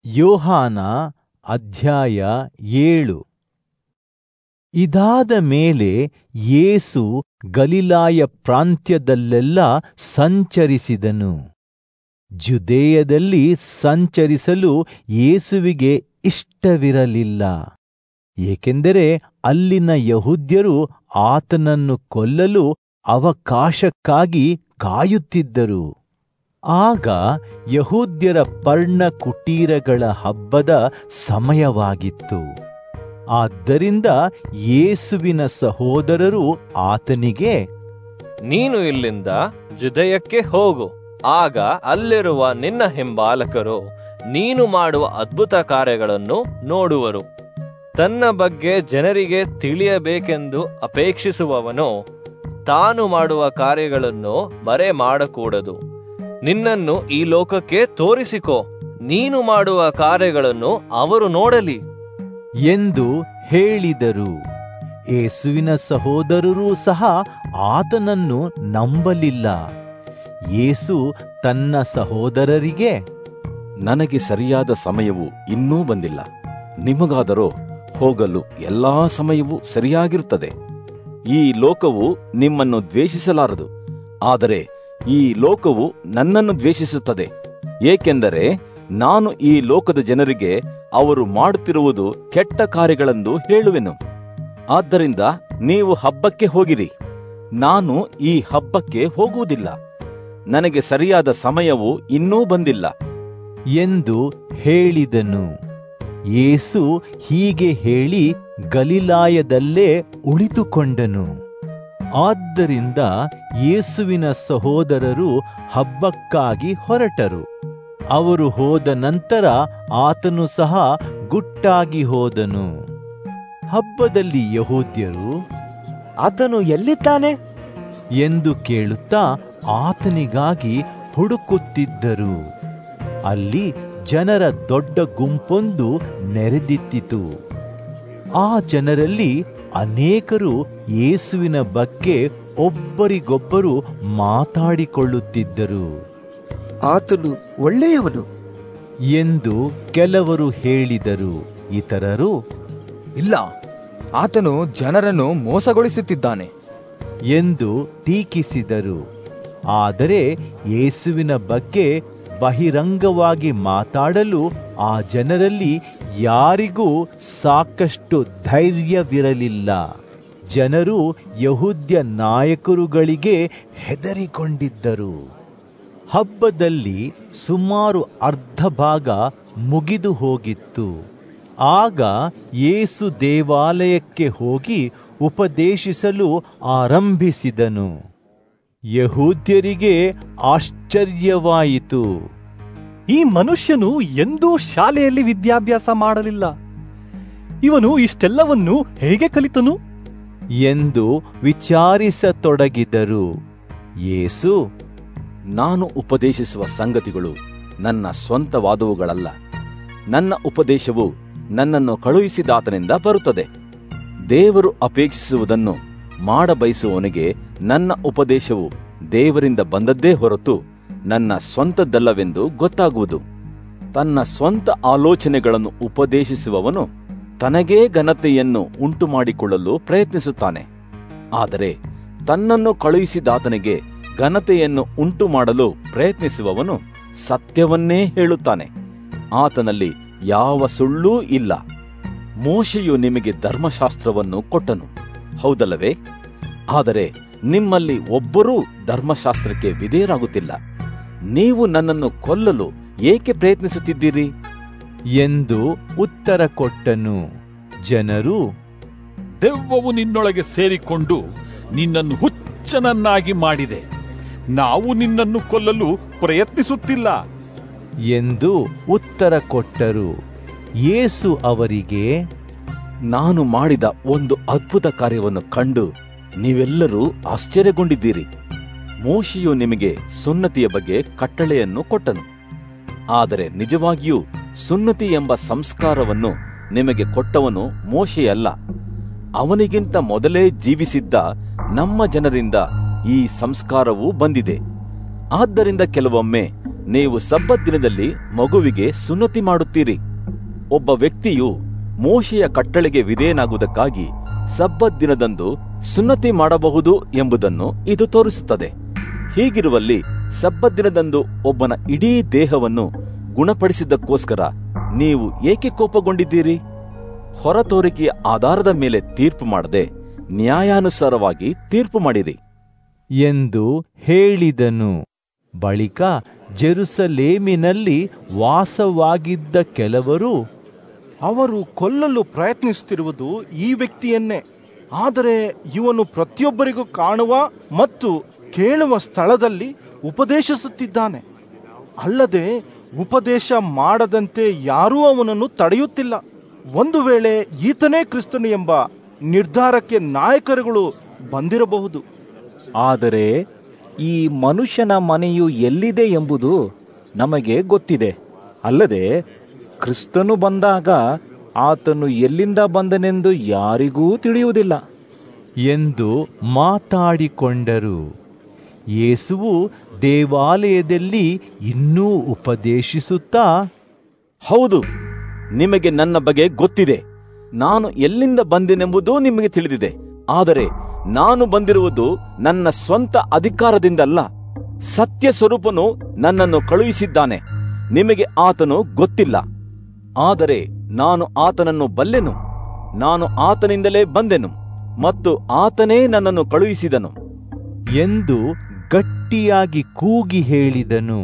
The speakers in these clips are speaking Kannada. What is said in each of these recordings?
ಯೋಹಾನ ಅಧ್ಯಾಯ ಏಳು ಇದಾದ ಮೇಲೆ ಯೇಸು ಗಲಿಲಾಯ ಪ್ರಾಂತ್ಯದಲ್ಲೆಲ್ಲ ಸಂಚರಿಸಿದನು ಜುದೇಯದಲ್ಲಿ ಸಂಚರಿಸಲು ಯೇಸುವಿಗೆ ಇಷ್ಟವಿರಲಿಲ್ಲ ಏಕೆಂದರೆ ಅಲ್ಲಿನ ಯಹೂದ್ಯರು ಆತನನ್ನು ಕೊಲ್ಲಲು ಅವಕಾಶಕ್ಕಾಗಿ ಕಾಯುತ್ತಿದ್ದರು ಆಗ ಯಹೂದ್ಯರ ಪರ್ಣ ಕುಟೀರಗಳ ಹಬ್ಬದ ಸಮಯವಾಗಿತ್ತು ಆದ್ದರಿಂದ ಯೇಸುವಿನ ಸಹೋದರರು ಆತನಿಗೆ ನೀನು ಇಲ್ಲಿಂದ ಜುದಯಕ್ಕೆ ಹೋಗು ಆಗ ಅಲ್ಲಿರುವ ನಿನ್ನ ಹಿಂಬಾಲಕರು ನೀನು ಮಾಡುವ ಅದ್ಭುತ ಕಾರ್ಯಗಳನ್ನು ನೋಡುವರು ತನ್ನ ಬಗ್ಗೆ ಜನರಿಗೆ ತಿಳಿಯಬೇಕೆಂದು ಅಪೇಕ್ಷಿಸುವವನು ತಾನು ಮಾಡುವ ಕಾರ್ಯಗಳನ್ನು ಮರೆ ಮಾಡಕೂಡದು ನಿನ್ನನ್ನು ಈ ಲೋಕಕ್ಕೆ ತೋರಿಸಿಕೋ ನೀನು ಮಾಡುವ ಕಾರ್ಯಗಳನ್ನು ಅವರು ನೋಡಲಿ ಎಂದು ಹೇಳಿದರು ಯೇಸುವಿನ ಸಹೋದರರೂ ಸಹ ಆತನನ್ನು ನಂಬಲಿಲ್ಲ ಯೇಸು ತನ್ನ ಸಹೋದರರಿಗೆ ನನಗೆ ಸರಿಯಾದ ಸಮಯವು ಇನ್ನೂ ಬಂದಿಲ್ಲ ನಿಮಗಾದರೋ ಹೋಗಲು ಎಲ್ಲಾ ಸಮಯವೂ ಸರಿಯಾಗಿರುತ್ತದೆ ಈ ಲೋಕವು ನಿಮ್ಮನ್ನು ದ್ವೇಷಿಸಲಾರದು ಆದರೆ ಈ ಲೋಕವು ನನ್ನನ್ನು ದ್ವೇಷಿಸುತ್ತದೆ ಏಕೆಂದರೆ ನಾನು ಈ ಲೋಕದ ಜನರಿಗೆ ಅವರು ಮಾಡುತ್ತಿರುವುದು ಕೆಟ್ಟ ಕಾರ್ಯಗಳೆಂದು ಹೇಳುವೆನು ಆದ್ದರಿಂದ ನೀವು ಹಬ್ಬಕ್ಕೆ ಹೋಗಿರಿ ನಾನು ಈ ಹಬ್ಬಕ್ಕೆ ಹೋಗುವುದಿಲ್ಲ ನನಗೆ ಸರಿಯಾದ ಸಮಯವು ಇನ್ನೂ ಬಂದಿಲ್ಲ ಎಂದು ಹೇಳಿದನು ಯೇಸು ಹೀಗೆ ಹೇಳಿ ಗಲಿಲಾಯದಲ್ಲೇ ಉಳಿದುಕೊಂಡನು ಆದ್ದರಿಂದ ಯೇಸುವಿನ ಸಹೋದರರು ಹಬ್ಬಕ್ಕಾಗಿ ಹೊರಟರು ಅವರು ಹೋದ ನಂತರ ಆತನು ಸಹ ಗುಟ್ಟಾಗಿ ಹೋದನು ಹಬ್ಬದಲ್ಲಿ ಯಹೂದ್ಯರು ಆತನು ಎಲ್ಲಿದ್ದಾನೆ ಎಂದು ಕೇಳುತ್ತಾ ಆತನಿಗಾಗಿ ಹುಡುಕುತ್ತಿದ್ದರು ಅಲ್ಲಿ ಜನರ ದೊಡ್ಡ ಗುಂಪೊಂದು ನೆರೆದಿತ್ತಿತು ಆ ಜನರಲ್ಲಿ ಅನೇಕರು ಯೇಸುವಿನ ಬಗ್ಗೆ ಒಬ್ಬರಿಗೊಬ್ಬರು ಮಾತಾಡಿಕೊಳ್ಳುತ್ತಿದ್ದರು ಆತನು ಒಳ್ಳೆಯವನು ಎಂದು ಕೆಲವರು ಹೇಳಿದರು ಇತರರು ಇಲ್ಲ ಆತನು ಜನರನ್ನು ಮೋಸಗೊಳಿಸುತ್ತಿದ್ದಾನೆ ಎಂದು ಟೀಕಿಸಿದರು ಆದರೆ ಯೇಸುವಿನ ಬಗ್ಗೆ ಬಹಿರಂಗವಾಗಿ ಮಾತಾಡಲು ಆ ಜನರಲ್ಲಿ ಯಾರಿಗೂ ಸಾಕಷ್ಟು ಧೈರ್ಯವಿರಲಿಲ್ಲ ಜನರು ಯಹೂದ್ಯ ನಾಯಕರುಗಳಿಗೆ ಹೆದರಿಕೊಂಡಿದ್ದರು ಹಬ್ಬದಲ್ಲಿ ಸುಮಾರು ಅರ್ಧ ಭಾಗ ಮುಗಿದು ಹೋಗಿತ್ತು ಆಗ ಯೇಸು ದೇವಾಲಯಕ್ಕೆ ಹೋಗಿ ಉಪದೇಶಿಸಲು ಆರಂಭಿಸಿದನು ಯಹೂದ್ಯರಿಗೆ ಆಶ್ಚರ್ಯವಾಯಿತು ಈ ಮನುಷ್ಯನು ಎಂದೂ ಶಾಲೆಯಲ್ಲಿ ವಿದ್ಯಾಭ್ಯಾಸ ಮಾಡಲಿಲ್ಲ ಇವನು ಇಷ್ಟೆಲ್ಲವನ್ನು ಹೇಗೆ ಕಲಿತನು ಎಂದು ವಿಚಾರಿಸತೊಡಗಿದರು ಯೇಸು ನಾನು ಉಪದೇಶಿಸುವ ಸಂಗತಿಗಳು ನನ್ನ ಸ್ವಂತವಾದವುಗಳಲ್ಲ ನನ್ನ ಉಪದೇಶವು ನನ್ನನ್ನು ಕಳುಹಿಸಿದಾತನಿಂದ ಬರುತ್ತದೆ ದೇವರು ಅಪೇಕ್ಷಿಸುವುದನ್ನು ಮಾಡಬಯಸುವವನಿಗೆ ನನ್ನ ಉಪದೇಶವು ದೇವರಿಂದ ಬಂದದ್ದೇ ಹೊರತು ನನ್ನ ಸ್ವಂತದ್ದಲ್ಲವೆಂದು ಗೊತ್ತಾಗುವುದು ತನ್ನ ಸ್ವಂತ ಆಲೋಚನೆಗಳನ್ನು ಉಪದೇಶಿಸುವವನು ತನಗೇ ಘನತೆಯನ್ನು ಉಂಟು ಮಾಡಿಕೊಳ್ಳಲು ಪ್ರಯತ್ನಿಸುತ್ತಾನೆ ಆದರೆ ತನ್ನನ್ನು ಕಳುಹಿಸಿದಾತನಿಗೆ ಘನತೆಯನ್ನು ಉಂಟು ಮಾಡಲು ಪ್ರಯತ್ನಿಸುವವನು ಸತ್ಯವನ್ನೇ ಹೇಳುತ್ತಾನೆ ಆತನಲ್ಲಿ ಯಾವ ಸುಳ್ಳೂ ಇಲ್ಲ ಮೋಶೆಯು ನಿಮಗೆ ಧರ್ಮಶಾಸ್ತ್ರವನ್ನು ಕೊಟ್ಟನು ಹೌದಲ್ಲವೇ ಆದರೆ ನಿಮ್ಮಲ್ಲಿ ಒಬ್ಬರೂ ಧರ್ಮಶಾಸ್ತ್ರಕ್ಕೆ ವಿಧೇಯರಾಗುತ್ತಿಲ್ಲ ನೀವು ನನ್ನನ್ನು ಕೊಲ್ಲಲು ಏಕೆ ಪ್ರಯತ್ನಿಸುತ್ತಿದ್ದೀರಿ ಎಂದು ಉತ್ತರ ಕೊಟ್ಟನು ಜನರು ದೆವ್ವವು ನಿನ್ನೊಳಗೆ ಸೇರಿಕೊಂಡು ನಿನ್ನನ್ನು ಹುಚ್ಚನನ್ನಾಗಿ ಮಾಡಿದೆ ನಾವು ನಿನ್ನನ್ನು ಕೊಲ್ಲಲು ಪ್ರಯತ್ನಿಸುತ್ತಿಲ್ಲ ಎಂದು ಉತ್ತರ ಕೊಟ್ಟರು ಯೇಸು ಅವರಿಗೆ ನಾನು ಮಾಡಿದ ಒಂದು ಅದ್ಭುತ ಕಾರ್ಯವನ್ನು ಕಂಡು ನೀವೆಲ್ಲರೂ ಆಶ್ಚರ್ಯಗೊಂಡಿದ್ದೀರಿ ಮೋಶೆಯು ನಿಮಗೆ ಸುನ್ನತಿಯ ಬಗ್ಗೆ ಕಟ್ಟಳೆಯನ್ನು ಕೊಟ್ಟನು ಆದರೆ ನಿಜವಾಗಿಯೂ ಸುನ್ನತಿ ಎಂಬ ಸಂಸ್ಕಾರವನ್ನು ನಿಮಗೆ ಕೊಟ್ಟವನು ಮೋಶೆಯಲ್ಲ ಅವನಿಗಿಂತ ಮೊದಲೇ ಜೀವಿಸಿದ್ದ ನಮ್ಮ ಜನರಿಂದ ಈ ಸಂಸ್ಕಾರವು ಬಂದಿದೆ ಆದ್ದರಿಂದ ಕೆಲವೊಮ್ಮೆ ನೀವು ಸಬ್ಬತ್ ದಿನದಲ್ಲಿ ಮಗುವಿಗೆ ಸುನ್ನತಿ ಮಾಡುತ್ತೀರಿ ಒಬ್ಬ ವ್ಯಕ್ತಿಯು ಮೋಶೆಯ ಕಟ್ಟಳೆಗೆ ವಿಧೇಯನಾಗುವುದಕ್ಕಾಗಿ ಸಬ್ಬತ್ ದಿನದಂದು ಸುನ್ನತಿ ಮಾಡಬಹುದು ಎಂಬುದನ್ನು ಇದು ತೋರಿಸುತ್ತದೆ ಹೀಗಿರುವಲ್ಲಿ ಸಬ್ಬತ್ ದಿನದಂದು ಒಬ್ಬನ ಇಡೀ ದೇಹವನ್ನು ಗುಣಪಡಿಸಿದ್ದಕ್ಕೋಸ್ಕರ ನೀವು ಏಕೆ ಕೋಪಗೊಂಡಿದ್ದೀರಿ ಹೊರತೋರಿಕೆಯ ಆಧಾರದ ಮೇಲೆ ತೀರ್ಪು ಮಾಡದೆ ನ್ಯಾಯಾನುಸಾರವಾಗಿ ತೀರ್ಪು ಮಾಡಿರಿ ಎಂದು ಹೇಳಿದನು ಬಳಿಕ ಜೆರುಸಲೇಮಿನಲ್ಲಿ ವಾಸವಾಗಿದ್ದ ಕೆಲವರು ಅವರು ಕೊಲ್ಲಲು ಪ್ರಯತ್ನಿಸುತ್ತಿರುವುದು ಈ ವ್ಯಕ್ತಿಯನ್ನೇ ಆದರೆ ಇವನು ಪ್ರತಿಯೊಬ್ಬರಿಗೂ ಕಾಣುವ ಮತ್ತು ಕೇಳುವ ಸ್ಥಳದಲ್ಲಿ ಉಪದೇಶಿಸುತ್ತಿದ್ದಾನೆ ಅಲ್ಲದೆ ಉಪದೇಶ ಮಾಡದಂತೆ ಯಾರೂ ಅವನನ್ನು ತಡೆಯುತ್ತಿಲ್ಲ ಒಂದು ವೇಳೆ ಈತನೇ ಕ್ರಿಸ್ತನು ಎಂಬ ನಿರ್ಧಾರಕ್ಕೆ ನಾಯಕರುಗಳು ಬಂದಿರಬಹುದು ಆದರೆ ಈ ಮನುಷ್ಯನ ಮನೆಯು ಎಲ್ಲಿದೆ ಎಂಬುದು ನಮಗೆ ಗೊತ್ತಿದೆ ಅಲ್ಲದೆ ಕ್ರಿಸ್ತನು ಬಂದಾಗ ಆತನು ಎಲ್ಲಿಂದ ಬಂದನೆಂದು ಯಾರಿಗೂ ತಿಳಿಯುವುದಿಲ್ಲ ಎಂದು ಮಾತಾಡಿಕೊಂಡರು ಯೇಸುವು ದೇವಾಲಯದಲ್ಲಿ ಇನ್ನೂ ಉಪದೇಶಿಸುತ್ತಾ ಹೌದು ನಿಮಗೆ ನನ್ನ ಬಗ್ಗೆ ಗೊತ್ತಿದೆ ನಾನು ಎಲ್ಲಿಂದ ಬಂದೆನೆಂಬುದೂ ನಿಮಗೆ ತಿಳಿದಿದೆ ಆದರೆ ನಾನು ಬಂದಿರುವುದು ನನ್ನ ಸ್ವಂತ ಅಧಿಕಾರದಿಂದಲ್ಲ ಸತ್ಯ ಸ್ವರೂಪನು ನನ್ನನ್ನು ಕಳುಹಿಸಿದ್ದಾನೆ ನಿಮಗೆ ಆತನು ಗೊತ್ತಿಲ್ಲ ಆದರೆ ನಾನು ಆತನನ್ನು ಬಲ್ಲೆನು ನಾನು ಆತನಿಂದಲೇ ಬಂದೆನು ಮತ್ತು ಆತನೇ ನನ್ನನ್ನು ಕಳುಹಿಸಿದನು ಎಂದು ಗಟ್ಟಿಯಾಗಿ ಕೂಗಿ ಹೇಳಿದನು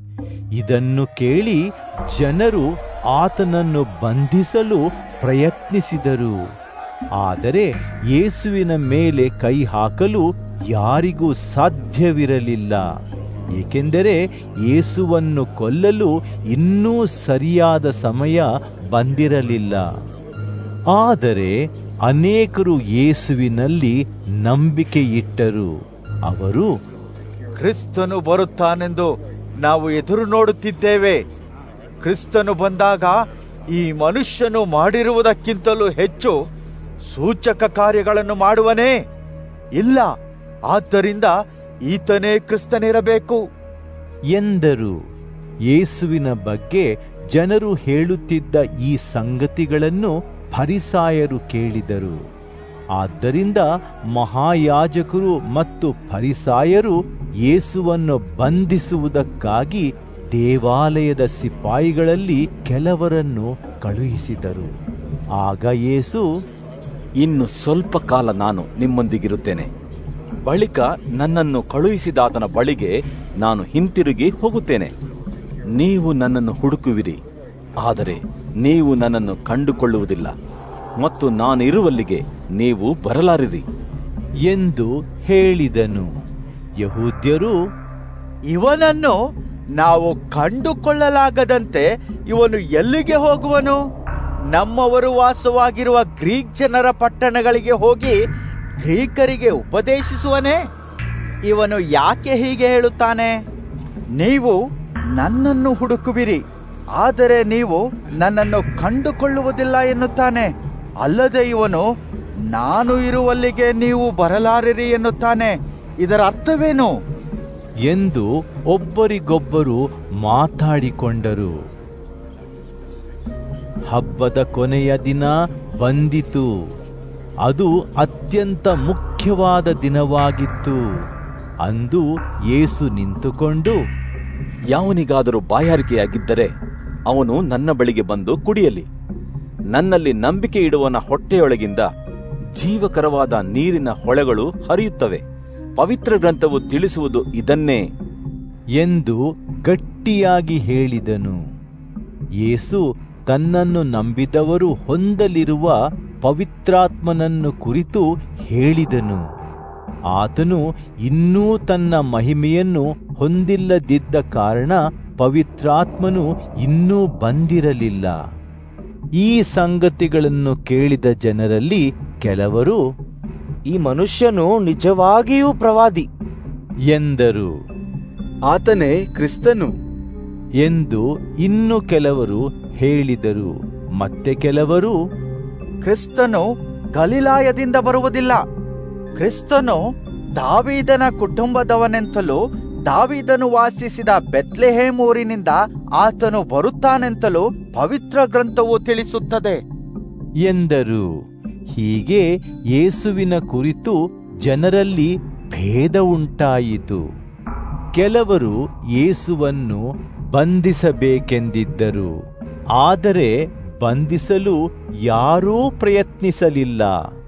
ಇದನ್ನು ಕೇಳಿ ಜನರು ಆತನನ್ನು ಬಂಧಿಸಲು ಪ್ರಯತ್ನಿಸಿದರು ಆದರೆ ಯೇಸುವಿನ ಮೇಲೆ ಕೈ ಹಾಕಲು ಯಾರಿಗೂ ಸಾಧ್ಯವಿರಲಿಲ್ಲ ಏಕೆಂದರೆ ಯೇಸುವನ್ನು ಕೊಲ್ಲಲು ಇನ್ನೂ ಸರಿಯಾದ ಸಮಯ ಬಂದಿರಲಿಲ್ಲ ಆದರೆ ಅನೇಕರು ಯೇಸುವಿನಲ್ಲಿ ನಂಬಿಕೆಯಿಟ್ಟರು ಅವರು ಕ್ರಿಸ್ತನು ಬರುತ್ತಾನೆಂದು ನಾವು ಎದುರು ನೋಡುತ್ತಿದ್ದೇವೆ ಕ್ರಿಸ್ತನು ಬಂದಾಗ ಈ ಮನುಷ್ಯನು ಮಾಡಿರುವುದಕ್ಕಿಂತಲೂ ಹೆಚ್ಚು ಸೂಚಕ ಕಾರ್ಯಗಳನ್ನು ಮಾಡುವನೇ ಇಲ್ಲ ಆದ್ದರಿಂದ ಈತನೇ ಕ್ರಿಸ್ತನಿರಬೇಕು ಎಂದರು ಯೇಸುವಿನ ಬಗ್ಗೆ ಜನರು ಹೇಳುತ್ತಿದ್ದ ಈ ಸಂಗತಿಗಳನ್ನು ಫರಿಸಾಯರು ಕೇಳಿದರು ಆದ್ದರಿಂದ ಮಹಾಯಾಜಕರು ಮತ್ತು ಫರಿಸಾಯರು ಯೇಸುವನ್ನು ಬಂಧಿಸುವುದಕ್ಕಾಗಿ ದೇವಾಲಯದ ಸಿಪಾಯಿಗಳಲ್ಲಿ ಕೆಲವರನ್ನು ಕಳುಹಿಸಿದರು ಆಗ ಯೇಸು ಇನ್ನು ಸ್ವಲ್ಪ ಕಾಲ ನಾನು ನಿಮ್ಮೊಂದಿಗಿರುತ್ತೇನೆ ಬಳಿಕ ನನ್ನನ್ನು ಕಳುಹಿಸಿದಾತನ ಬಳಿಗೆ ನಾನು ಹಿಂತಿರುಗಿ ಹೋಗುತ್ತೇನೆ ನೀವು ನನ್ನನ್ನು ಹುಡುಕುವಿರಿ ಆದರೆ ನೀವು ನನ್ನನ್ನು ಕಂಡುಕೊಳ್ಳುವುದಿಲ್ಲ ಮತ್ತು ನಾನಿರುವಲ್ಲಿಗೆ ನೀವು ಬರಲಾರಿರಿ ಎಂದು ಹೇಳಿದನು ಯಹೂದ್ಯರು ಇವನನ್ನು ನಾವು ಕಂಡುಕೊಳ್ಳಲಾಗದಂತೆ ಇವನು ಎಲ್ಲಿಗೆ ಹೋಗುವನು ನಮ್ಮವರು ವಾಸವಾಗಿರುವ ಗ್ರೀಕ್ ಜನರ ಪಟ್ಟಣಗಳಿಗೆ ಹೋಗಿ ಗ್ರೀಕರಿಗೆ ಉಪದೇಶಿಸುವನೇ ಇವನು ಯಾಕೆ ಹೀಗೆ ಹೇಳುತ್ತಾನೆ ನೀವು ನನ್ನನ್ನು ಹುಡುಕುವಿರಿ ಆದರೆ ನೀವು ನನ್ನನ್ನು ಕಂಡುಕೊಳ್ಳುವುದಿಲ್ಲ ಎನ್ನುತ್ತಾನೆ ಅಲ್ಲದೆ ಇವನು ನಾನು ಇರುವಲ್ಲಿಗೆ ನೀವು ಬರಲಾರಿರಿ ಎನ್ನುತ್ತಾನೆ ಇದರ ಅರ್ಥವೇನು ಎಂದು ಒಬ್ಬರಿಗೊಬ್ಬರು ಮಾತಾಡಿಕೊಂಡರು ಹಬ್ಬದ ಕೊನೆಯ ದಿನ ಬಂದಿತು ಅದು ಅತ್ಯಂತ ಮುಖ್ಯವಾದ ದಿನವಾಗಿತ್ತು ಅಂದು ಯೇಸು ನಿಂತುಕೊಂಡು ಯಾವನಿಗಾದರೂ ಬಾಯಾರಿಕೆಯಾಗಿದ್ದರೆ ಅವನು ನನ್ನ ಬಳಿಗೆ ಬಂದು ಕುಡಿಯಲಿ ನನ್ನಲ್ಲಿ ನಂಬಿಕೆ ಇಡುವನ ಹೊಟ್ಟೆಯೊಳಗಿಂದ ಜೀವಕರವಾದ ನೀರಿನ ಹೊಳೆಗಳು ಹರಿಯುತ್ತವೆ ಪವಿತ್ರ ಗ್ರಂಥವು ತಿಳಿಸುವುದು ಇದನ್ನೇ ಎಂದು ಗಟ್ಟಿಯಾಗಿ ಹೇಳಿದನು ಯೇಸು ತನ್ನನ್ನು ನಂಬಿದವರು ಹೊಂದಲಿರುವ ಪವಿತ್ರಾತ್ಮನನ್ನು ಕುರಿತು ಹೇಳಿದನು ಆತನು ಇನ್ನೂ ತನ್ನ ಮಹಿಮೆಯನ್ನು ಹೊಂದಿಲ್ಲದಿದ್ದ ಕಾರಣ ಪವಿತ್ರಾತ್ಮನು ಇನ್ನೂ ಬಂದಿರಲಿಲ್ಲ ಈ ಸಂಗತಿಗಳನ್ನು ಕೇಳಿದ ಜನರಲ್ಲಿ ಕೆಲವರು ಈ ಮನುಷ್ಯನು ನಿಜವಾಗಿಯೂ ಪ್ರವಾದಿ ಎಂದರು ಆತನೇ ಕ್ರಿಸ್ತನು ಎಂದು ಇನ್ನು ಕೆಲವರು ಹೇಳಿದರು ಮತ್ತೆ ಕೆಲವರು ಕ್ರಿಸ್ತನು ಗಲಿಲಾಯದಿಂದ ಬರುವುದಿಲ್ಲ ಕ್ರಿಸ್ತನು ದಾವೀದನ ಕುಟುಂಬದವನೆಂತಲೂ ದಾವಿದನು ವಾಸಿಸಿದ ಬೆತ್ಲೆಹೇಮ್ ಊರಿನಿಂದ ಆತನು ಬರುತ್ತಾನೆಂತಲೂ ಪವಿತ್ರ ಗ್ರಂಥವು ತಿಳಿಸುತ್ತದೆ ಎಂದರು ಹೀಗೆ ಯೇಸುವಿನ ಕುರಿತು ಜನರಲ್ಲಿ ಭೇದ ಉಂಟಾಯಿತು ಕೆಲವರು ಯೇಸುವನ್ನು ಬಂಧಿಸಬೇಕೆಂದಿದ್ದರು ಆದರೆ ಬಂಧಿಸಲು ಯಾರೂ ಪ್ರಯತ್ನಿಸಲಿಲ್ಲ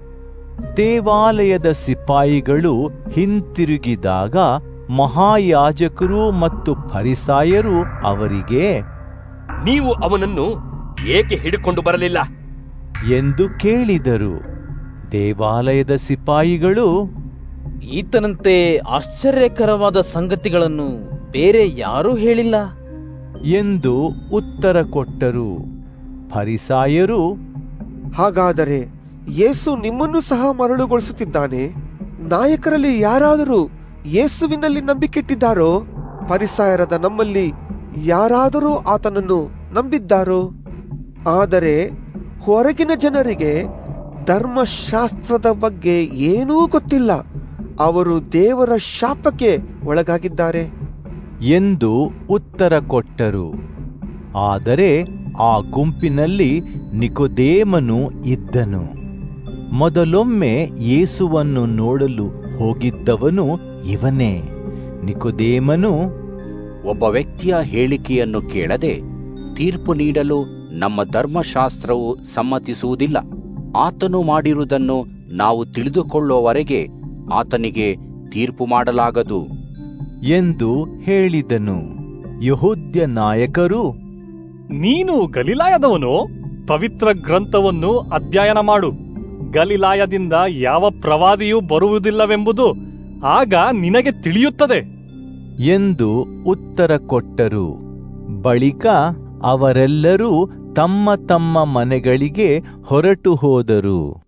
ದೇವಾಲಯದ ಸಿಪಾಯಿಗಳು ಹಿಂತಿರುಗಿದಾಗ ಮಹಾಯಾಜಕರು ಮತ್ತು ಫರಿಸಾಯರು ಅವರಿಗೆ ನೀವು ಅವನನ್ನು ಏಕೆ ಹಿಡಿಕೊಂಡು ಬರಲಿಲ್ಲ ಎಂದು ಕೇಳಿದರು ದೇವಾಲಯದ ಸಿಪಾಯಿಗಳು ಈತನಂತೆ ಆಶ್ಚರ್ಯಕರವಾದ ಸಂಗತಿಗಳನ್ನು ಬೇರೆ ಯಾರೂ ಹೇಳಿಲ್ಲ ಎಂದು ಉತ್ತರ ಕೊಟ್ಟರು ಫರಿಸಾಯರು ಹಾಗಾದರೆ ಯೇಸು ನಿಮ್ಮನ್ನು ಸಹ ಮರಳುಗೊಳಿಸುತ್ತಿದ್ದಾನೆ ನಾಯಕರಲ್ಲಿ ಯಾರಾದರೂ ಯೇಸುವಿನಲ್ಲಿ ನಂಬಿಕೆಟ್ಟಿದ್ದಾರೋ ಪರಿಸಾಯರದ ನಮ್ಮಲ್ಲಿ ಯಾರಾದರೂ ಆತನನ್ನು ನಂಬಿದ್ದಾರೋ ಆದರೆ ಹೊರಗಿನ ಜನರಿಗೆ ಧರ್ಮಶಾಸ್ತ್ರದ ಬಗ್ಗೆ ಏನೂ ಗೊತ್ತಿಲ್ಲ ಅವರು ದೇವರ ಶಾಪಕ್ಕೆ ಒಳಗಾಗಿದ್ದಾರೆ ಎಂದು ಉತ್ತರ ಕೊಟ್ಟರು ಆದರೆ ಆ ಗುಂಪಿನಲ್ಲಿ ನಿಕೋದೇಮನು ಇದ್ದನು ಮೊದಲೊಮ್ಮೆ ಯೇಸುವನ್ನು ನೋಡಲು ಹೋಗಿದ್ದವನು ಇವನೇ ನಿಕೋದೇಮನು ಒಬ್ಬ ವ್ಯಕ್ತಿಯ ಹೇಳಿಕೆಯನ್ನು ಕೇಳದೆ ತೀರ್ಪು ನೀಡಲು ನಮ್ಮ ಧರ್ಮಶಾಸ್ತ್ರವು ಸಮ್ಮತಿಸುವುದಿಲ್ಲ ಆತನು ಮಾಡಿರುವುದನ್ನು ನಾವು ತಿಳಿದುಕೊಳ್ಳುವವರೆಗೆ ಆತನಿಗೆ ತೀರ್ಪು ಮಾಡಲಾಗದು ಎಂದು ಹೇಳಿದನು ಯಹೂದ್ಯ ನಾಯಕರು ನೀನು ಗಲಿಲಾಯದವನು ಪವಿತ್ರ ಗ್ರಂಥವನ್ನು ಅಧ್ಯಯನ ಮಾಡು ಗಲಿಲಾಯದಿಂದ ಯಾವ ಪ್ರವಾದಿಯೂ ಬರುವುದಿಲ್ಲವೆಂಬುದು ಆಗ ನಿನಗೆ ತಿಳಿಯುತ್ತದೆ ಎಂದು ಉತ್ತರ ಕೊಟ್ಟರು ಬಳಿಕ ಅವರೆಲ್ಲರೂ ತಮ್ಮ ತಮ್ಮ ಮನೆಗಳಿಗೆ ಹೊರಟು ಹೋದರು